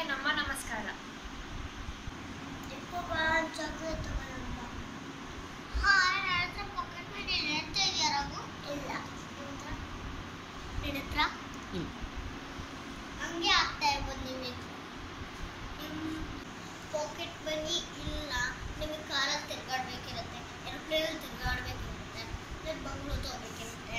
ನಮ್ಮ ನಮಸ್ಕಾರ ಚಾಕ್ಲೇಟ್ ತಗೊಳ್ಳೋಣ ಹಾಂ ನನ್ನ ಹತ್ರ ಪಾಕೆಟ್ ಮನಿ ನೆಡ್ತಾ ಇದೆಯಾ ರಘು ಇಲ್ಲ ನಿನ್ನ ಹತ್ರ ಇಲ್ಲ. ಹಂಗೆ ಆಗ್ತಾ ಇರ್ಬೋದು ನಿಮಗೆ ನಿಮ್ಮ ಪಾಕೆಟ್ ಮನಿ ಇಲ್ಲ ನಿಮಗೆ ಕಾರಲ್ಲಿ ತಿರ್ಗಾಡ್ಬೇಕಿರುತ್ತೆ ಏರೋಪ್ಲೇನಲ್ಲಿ ತಿರ್ಗಾಡ್ಬೇಕಿರುತ್ತೆ ಇಲ್ಲ ಬಂಗ್ಲೂ ತಗೋಬೇಕಿರುತ್ತೆ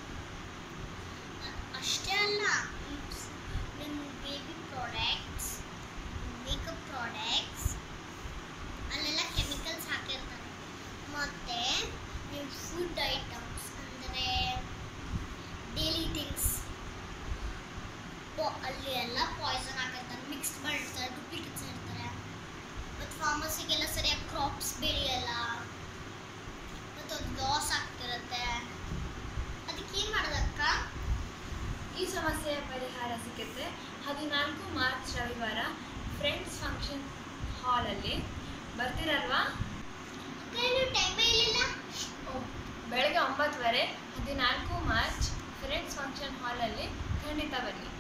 ಅ- ಅಷ್ಟೇ ಅಲ್ಲ ನಿಮ್ಮ ಬೇಬಿ ಪ್ರಾಡಕ್ಟ್ಸ್ ಮೇಕಪ್ ಪ್ರಾಡಕ್ಟ್ಸ್ ಅಲ್ಲೆಲ್ಲ ಕೆಮಿಕಲ್ಸ್ ಹಾಕಿರ್ತಾರೆ ಮತ್ತೆ ನಿಮ್ಮ ಫುಡ್ ಐಟಮ್ಸ್ ಅಂದರೆ ಡೈಲಿ ಥಿಂಗ್ಸ್ ಅಲ್ಲಿ ಎಲ್ಲ ಪಾಯ್ಸನ್ ಹಾಕಿರ್ತಾರೆ ಮಿಕ್ಸ್ ಮಾಡಿರ್ತಾರೆ ಡೂಪ್ಲಿಕೇಟ್ಸ್ ಇರ್ತಾರೆ ಮತ್ತು ಫಾರ್ಮಸಿಗೆಲ್ಲ ಸರಿಯಾಗಿ ಕ್ರಾಪ್ಸ್ ಬೆಳೆಯಲ್ಲ ಮತ್ತು ಅದು ಲಾಸ್ ಆಗ್ತಿರುತ್ತೆ ಅದಕ್ಕೆ ಏನು ಮಾಡೋದಕ್ಕ ಈ ಸಮಸ್ಯೆಯ ಪರಿಹಾರ ಸಿಗುತ್ತೆ ಹದಿನಾಲ್ಕು ಮಾರ್ಚ್ ರವಿವಾರ ಫ್ರೆಂಡ್ಸ್ ಫಂಕ್ಷನ್ ಹಾಲಲ್ಲಿ ಬರ್ತೀರಲ್ವಾ ಅಕ್ಕ ನೀವು ಟೈಮೇ ಇರಲಿಲ್ಲ ಬೆಳಗ್ಗೆ ಒಂಬತ್ತುವರೆ ಹದಿನಾಲ್ಕು ಮಾರ್ಚ್ ಫ್ರೆಂಡ್ಸ್ ಫಂಕ್ಷನ್ ಹಾಲಲ್ಲಿ ಖಂಡಿತ ಬನ್ನಿ